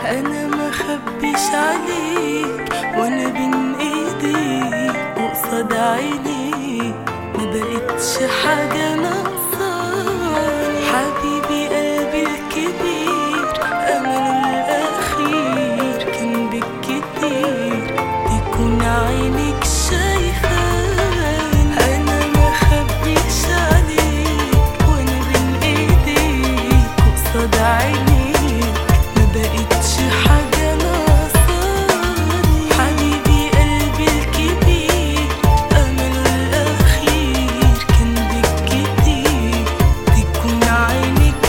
انا ما خبيش عليك وانا بين ايديك وقصاد عينيك ما بقتش حاجة ناقصاني حبيبي قلبي الكبير امله الاخير كان بالكتير تكون عينك شايفاني انا ما خبيش عليك وانا بين ايديك وقصاد عينيك ما بقتش حاجة ناقصاني حبيبي قلبي الكبير أمله الأخير كان بالكتير تكون عينك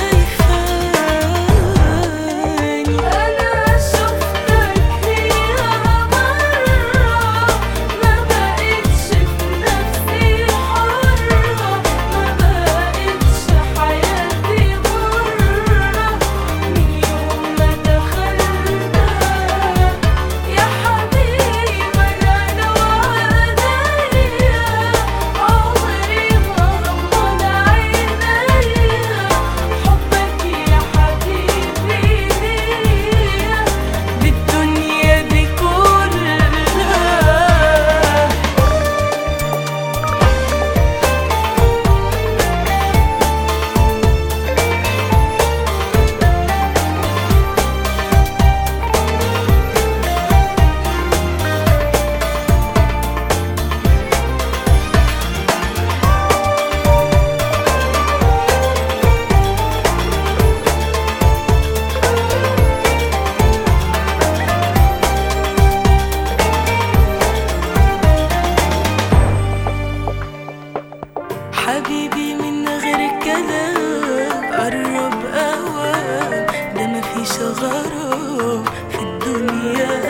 شايفاني أنا شفتك فيها مرة ما بقتش في نفسي حرة ما بقتش حياتي مرة من يوم ما دخلتها يا حبيبي أنا لو عليا عمري ما غمض عينيا حبك يا حبيبي ليا بالدنيا دي كلها حبيبي من غير كلام قرب اوام ده مفيش غرام في الدنيا